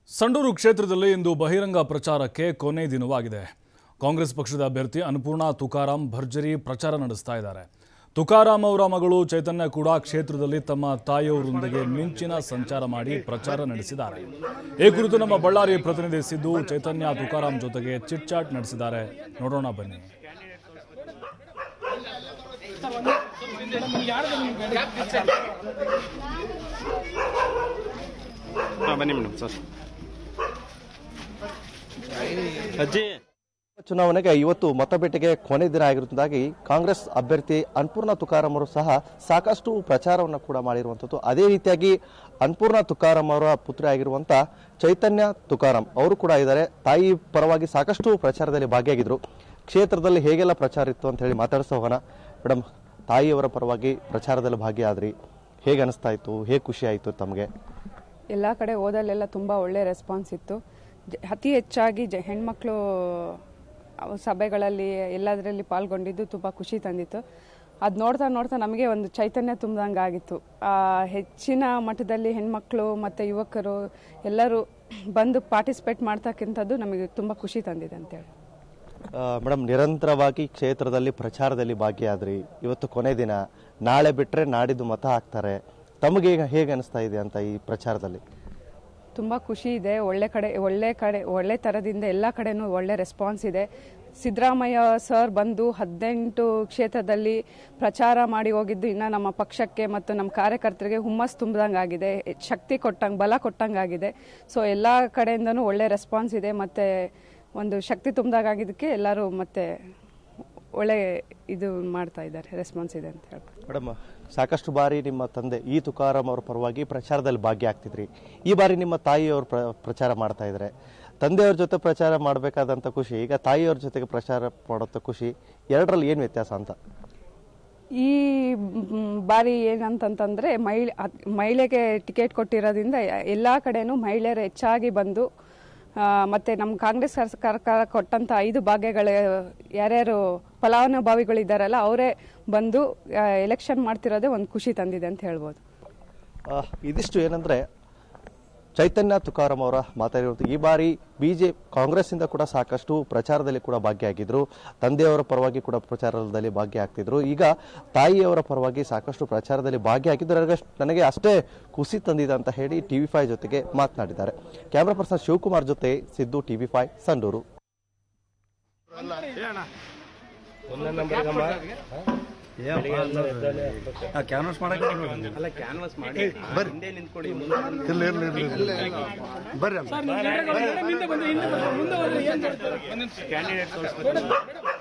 ಸಂಡೂರು ಕ್ಷೇತ್ರದಲ್ಲಿ ಇಂದು ಬಹಿರಂಗ ಪ್ರಚಾರಕ್ಕೆ ಕೊನೆ ದಿನವಾಗಿದೆ ಕಾಂಗ್ರೆಸ್ ಪಕ್ಷದ ಅಭ್ಯರ್ಥಿ ಅನ್ನಪೂರ್ಣ ತುಕಾರಾಂ ಭರ್ಜರಿ ಪ್ರಚಾರ ನಡೆಸ್ತಾ ಇದ್ದಾರೆ ತುಕಾರಾಂ ಅವರ ಮಗಳು ಚೈತನ್ಯ ಕೂಡ ಕ್ಷೇತ್ರದಲ್ಲಿ ತಮ್ಮ ತಾಯಿಯವರೊಂದಿಗೆ ಮಿಂಚಿನ ಸಂಚಾರ ಮಾಡಿ ಪ್ರಚಾರ ನಡೆಸಿದ್ದಾರೆ ಈ ಕುರಿತು ನಮ್ಮ ಬಳ್ಳಾರಿ ಪ್ರತಿನಿಧಿ ಸಿದ್ದು ಚೈತನ್ಯ ತುಕಾರಾಂ ಜೊತೆಗೆ ಚಿಟ್ ಚಾಟ್ ನಡೆಸಿದ್ದಾರೆ ನೋಡೋಣ ಬನ್ನಿ ಹಾಂ ಬನ್ನಿ ಮೇಡಮ್ ಸರ್ ಅಜ್ಜಿ ಚುನಾವಣೆಗೆ ಇವತ್ತು ಮತಬೇಟೆಗೆ ಕೊನೆ ದಿನ ಆಗಿರುವುದಾಗಿ ಕಾಂಗ್ರೆಸ್ ಅಭ್ಯರ್ಥಿ ಅನ್ಪೂರ್ಣ ತುಕಾರಾಂ ಅವರು ಸಹ ಸಾಕಷ್ಟು ಪ್ರಚಾರವನ್ನು ಕೂಡ ಮಾಡಿರುವಂಥದ್ದು ಅದೇ ರೀತಿಯಾಗಿ ಅನ್ಪೂರ್ಣ ತುಕಾರಾಂ ಅವರ ಪುತ್ರಿ ಆಗಿರುವಂಥ ಚೈತನ್ಯ ತುಕಾರಾಂ ಅವರು ಕೂಡ ಇದ್ದಾರೆ ತಾಯಿ ಪರವಾಗಿ ಸಾಕಷ್ಟು ಪ್ರಚಾರದಲ್ಲಿ ಭಾಗಿಯಾಗಿದ್ರು ಕ್ಷೇತ್ರದಲ್ಲಿ ಹೇಗೆಲ್ಲ ಪ್ರಚಾರ ಇತ್ತು ಅಂತ ಹೇಳಿ ಮಾತಾಡಿಸ್ತಾ ಹೋಗೋಣ ಮೇಡಮ್ ತಾಯಿಯವರ ಪರವಾಗಿ ಪ್ರಚಾರದಲ್ಲಿ ಭಾಗಿಯಾದ್ರಿ ಹೇಗೆ ಅನಿಸ್ತಾ ಇತ್ತು ಹೇಗೆ ಖುಷಿ ಆಯಿತು ತಮಗೆ ಎಲ್ಲ ಕಡೆ ಹೋದಲ್ಲೆಲ್ಲ ತುಂಬ ಒಳ್ಳೆ ರೆಸ್ಪಾನ್ಸ್ ಇತ್ತು ಜ- ಅತಿ ಹೆಚ್ಚಾಗಿ ಜ ಹೆಣ್ಮಕ್ಳು ಅವ್ ಸಭೆಗಳಲ್ಲಿ ಎಲ್ಲದರಲ್ಲಿ ಪಾಲ್ಗೊಂಡಿದ್ದು ತುಂಬ ಖುಷಿ ತಂದಿತ್ತು ಅದು ನೋಡ್ತಾ ನೋಡ್ತಾ ನಮಗೆ ಒಂದು ಚೈತನ್ಯ ತುಂಬ್ದಂಗೆ ಆಗಿತ್ತು ಆ, ಹೆಚ್ಚಿನ ಮಟ್ಟದಲ್ಲಿ ಹೆಣ್ಮಕ್ಳು ಮತ್ತು ಯುವಕರು ಎಲ್ಲರೂ ಬಂದು ಪಾರ್ಟಿಸಿಪೇಟ್ ಮಾಡ್ತಕ್ಕಂಥದ್ದು ನಮಗೆ ತುಂಬ ಖುಷಿ ತಂದಿದೆ ಅಂತೇಳಿ ಮೇಡಮ್ ನಿರಂತರವಾಗಿ ಕ್ಷೇತ್ರದಲ್ಲಿ ಪ್ರಚಾರದಲ್ಲಿ ಭಾಗಿಯಾದ್ರಿ ಇವತ್ತು ಕೊನೆ ದಿನ ನಾಳೆ ಬಿಟ್ಟರೆ ನಾಡಿದ್ದು ಮತ ಹಾಕ್ತಾರೆ ತಮಗೆ ಈಗ ಹೇಗೆ ಅನಿಸ್ತಾ ಇದೆ ಅಂತ ಈ ಪ್ರಚಾರದಲ್ಲಿ ತುಂಬ ಖುಷಿ ಇದೆ ಒಳ್ಳೆ ಕಡೆ ಒಳ್ಳೆ ಕಡೆ ಒಳ್ಳೆ ಥರದಿಂದ ಎಲ್ಲ ಕಡೆನೂ ಒಳ್ಳೆ ರೆಸ್ಪಾನ್ಸ್ ಇದೆ ಸಿದ್ದರಾಮಯ್ಯ ಸರ್ ಬಂದು ಹದಿನೆಂಟು ಕ್ಷೇತ್ರದಲ್ಲಿ ಪ್ರಚಾರ ಮಾಡಿ ಹೋಗಿದ್ದು ಇನ್ನು ನಮ್ಮ ಪಕ್ಷಕ್ಕೆ ಮತ್ತು ನಮ್ಮ ಕಾರ್ಯಕರ್ತರಿಗೆ ಹುಮ್ಮಸ್ ತುಂಬ್ದಂಗೆ ಆಗಿದೆ ಶಕ್ತಿ ಕೊಟ್ಟಂಗೆ ಬಲ ಕೊಟ್ಟಂಗೆ ಆಗಿದೆ ಸೊ ಎಲ್ಲ ಕಡೆಯಿಂದನೂ ಒಳ್ಳೆ ರೆಸ್ಪಾನ್ಸ್ ಇದೆ ಮತ್ತು ಒಂದು ಶಕ್ತಿ ತುಂಬ್ದಾಗಿದ್ದಕ್ಕೆ ಎಲ್ಲರೂ ಮತ್ತೆ ಒಳ್ಳೆ ಇದು ಮಾಡ್ತಾ ಇದ್ದಾರೆ ರೆಸ್ಪಾನ್ಸ್ ಇದೆ ಅಂತ ಹೇಳ್ಬೋದು ಮೇಡಮ್ ಸಾಕಷ್ಟು ಬಾರಿ ನಿಮ್ಮ ತಂದೆ ಈ ತುಕಾರಾಂ ಅವರ ಪರವಾಗಿ ಪ್ರಚಾರದಲ್ಲಿ ಭಾಗಿಯಾಗ್ತಿದ್ರಿ ಈ ಬಾರಿ ನಿಮ್ಮ ತಾಯಿಯವರು ಪ್ರ ಪ್ರಚಾರ ಮಾಡ್ತಾ ಇದ್ದಾರೆ ತಂದೆಯವ್ರ ಜೊತೆ ಪ್ರಚಾರ ಮಾಡಬೇಕಾದಂಥ ಖುಷಿ ಈಗ ತಾಯಿಯವ್ರ ಜೊತೆಗೆ ಪ್ರಚಾರ ಮಾಡೋಂಥ ಖುಷಿ ಎರಡರಲ್ಲಿ ಏನು ವ್ಯತ್ಯಾಸ ಅಂತ ಈ ಮ್, ಬಾರಿ ಏನಂತಂತಂದ್ರೆ ಮಹಿಳೆ ಅದ್- ಮಹಿಳೆಗೆ ಟಿಕೆಟ್ ಕೊಟ್ಟಿರೋದ್ರಿಂದ ಎಲ್ಲ ಕಡೆನೂ ಮಹಿಳೆಯರು ಹೆಚ್ಚಾಗಿ ಬಂದು ಆ, ಮತ್ತೆ ನಮ್ಮ ಕಾಂಗ್ರೆಸ್ ಸರ್- ಸರ್ಕಾರ ಕೊಟ್ಟಂತ ಐದು ಭಾಗ್ಯಗಳ ಯಾರ್ಯಾರು ಫಲಾನುಭವಿಗಳಿದ್ದಾರಲ್ಲ ಅವರೇ ಬಂದು ಎಲೆಕ್ಷನ್ ಮಾಡ್ತಿರೋದೇ ಒಂದು ಖುಷಿ ತಂದಿದೆ ಅಂತ ಹೇಳ್ಬೋದು ಆ, ಇದಿಷ್ಟು ಏನಂದ್ರೆ ಚೈತನ್ಯ ತುಕಾರಾಂ ಅವರ ಮಾತಾಡಿರುವಂಥ ಈ ಬಾರಿ ಬಿಜೆ ಕಾಂಗ್ರೆಸ್ಸಿಂದ ಕೂಡ ಸಾಕಷ್ಟು ಪ್ರಚಾರದಲ್ಲಿ ಕೂಡ ಭಾಗಿಯಾಗಿದ್ರು ತಂದೆಯವರ ಪರವಾಗಿ ಕೂಡ ಪ್ರಚಾರದಲ್ಲಿ ಭಾಗಿಯಾಗ್ತಿದ್ರು ಈಗ ತಾಯಿಯವರ ಪರವಾಗಿ ಸಾಕಷ್ಟು ಪ್ರಚಾರದಲ್ಲಿ ಭಾಗಿಯಾಗಿದ್ದು ನನಗೆ ನನಗೆ ಅಷ್ಟೇ ಖುಷಿ ತಂದಿದೆ ಅಂತ ಹೇಳಿ ಟಿವಿ ಫೈವ್ ಜೊತೆಗೆ ಮಾತನಾಡಿದ್ದಾರೆ ಕ್ಯಾಮ್ರಾ ಪರ್ಸನ್ ಶಿವಕುಮಾರ್ ಜೊತೆ Siddu TV five Sandur canvas ಮಾಡಕ್ಕೆ ಅಲ್ಲ ಕ್ಯಾನ್ವಸ್ ಮಾಡಿ ಹಿಂದೆ ನಿಂತ್ಕೊಡಿ ಬರ್ರಿ ಕ್ಯಾಂಡಿಡೇಟ್ ತೋರಿಸ್ಬೇಕು